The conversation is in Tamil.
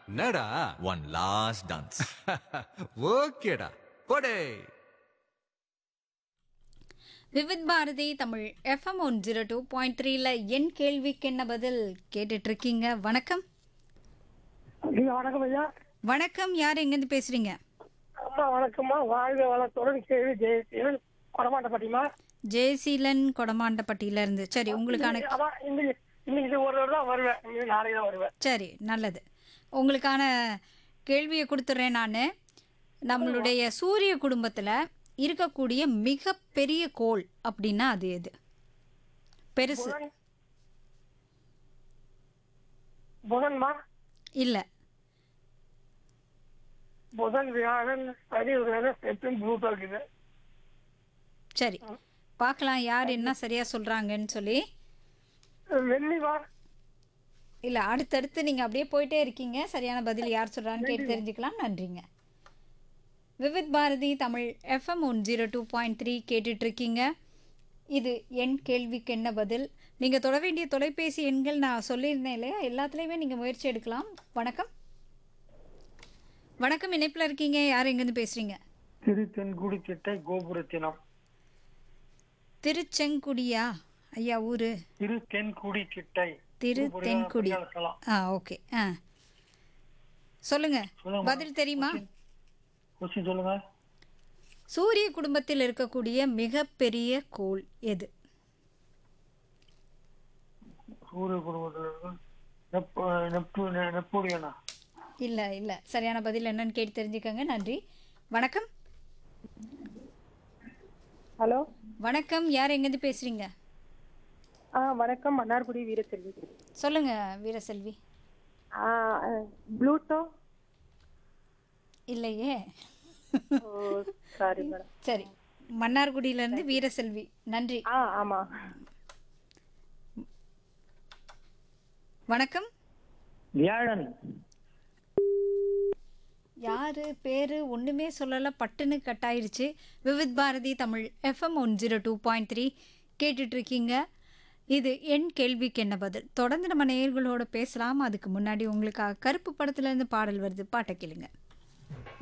என்னடா ஒன் லாஸ்ட் டான்ஸ் ஓகேடா போடே Vividh Bharati Tamil FM one zero two point த்ரீல என் கேள்விக்கு என்ன பதில் கேட்டுட்டு இருக்கீங்க வணக்கம் ஐயா வணக்கம் ஐயா வணக்கம் யார் எங்கேருந்து பேசுறீங்க அம்மா வணக்கம்மா வாழ்க வளத்துடன் கேள்வி ஜெயசீலன் கொடமாட்டப்பட்டிமா ஜெயசீலன் கொடமாண்டப்பட்டியில இருந்து சரி உங்களுக்கான அதான் இன்னைக்கு இன்னைக்கு இது ஒரு தடவை தான் வருவேன் இன்னைக்கு நாளைக்கு தான் வருவேன் சரி நல்லது உங்களுக்கான கேள்வியை கொடுத்துட்றேன் நான் நம்மளுடைய சூரிய குடும்பத்தில் இருக்கக்கூடிய மிகப்பெரிய கோள் அப்படின்னா அது எது பெருசு புதன் புதன்மா இல்லை புதன் வியாழன் சனி வியாழன் செப்டன் ப்ளூட்டோ இருக்குது சரி பார்க்கலாம் யார் என்ன சரியாக சொல்கிறாங்கன்னு சொல்லி வெள்ளிவா இல்லை அடுத்தடுத்து நீங்கள் அப்படியே போயிட்டே இருக்கீங்க சரியான பதில் யார் சொல்கிறான்னு கேட்டு தெரிஞ்சுக்கலாம் நன்றிங்க Vividh Bharati Tamil FM one zero two point three கேட்டுட்ருக்கீங்க இது என் கேள்விக்கு என்ன பதில் நீங்கள் தொட வேண்டிய தொலைபேசி எண்கள் நான் சொல்லியிருந்தேன் இல்லையா எல்லாத்துலேயுமே நீங்கள் முயற்சி எடுக்கலாம் வணக்கம் வணக்கம் இணைப்பில் இருக்கீங்க யார் எங்கேருந்து பேசுகிறீங்க திரு தென்குடி திட்டை கோபுரத்தினம் திருச்செங்குடியா ஐயா ஊர் திரு தென்குடி திட்டை திரு தென்குடி இருக்கலாம் ஆ ஓகே ஆ சொல்லுங்கள் சொல்லுங்க. பதில் தெரியுமா கொஸ்டின் சொல்லுங்க சூரிய குடும்பத்தில் இருக்கக்கூடிய மிகப்பெரிய கோள் எது சூரிய குடும்பத்தில் இருக்கு நெப் நெப்பு நெப்போலியனா இல்லை இல்லை சரியான பதில் என்னன்னு கேட்டு தெரிஞ்சுக்கங்க நன்றி வணக்கம் ஹலோ வணக்கம் யார் எங்கேருந்து பேசுகிறீங்க ஆ வணக்கம் மன்னார்குடி வீரசெல்வி சொல்லுங்க வீரசெல்வி ஆ ப்ளூட்டோ இல்லையே ஓ சாரி மேடம் சரி மன்னார்குடியிலேருந்து வீரசெல்வி நன்றி ஆ ஆமா வணக்கம் வியாழன் யாரு பேரு ஒண்ணுமே சொல்லல பட்டுன்னு கட் ஆயிருச்சு Vividh Bharati Tamil FM one zero two point three கேட்டுட்டு இருக்கீங்க இது என் கேள்விக்கு என்ன பதில் தொடர்ந்து நம்ம நேயர்களோட பேசலாம் அதுக்கு முன்னாடி உங்களுக்காக கருப்பு படத்துல இருந்து பாடல் வருது பாட்டை கேளுங்க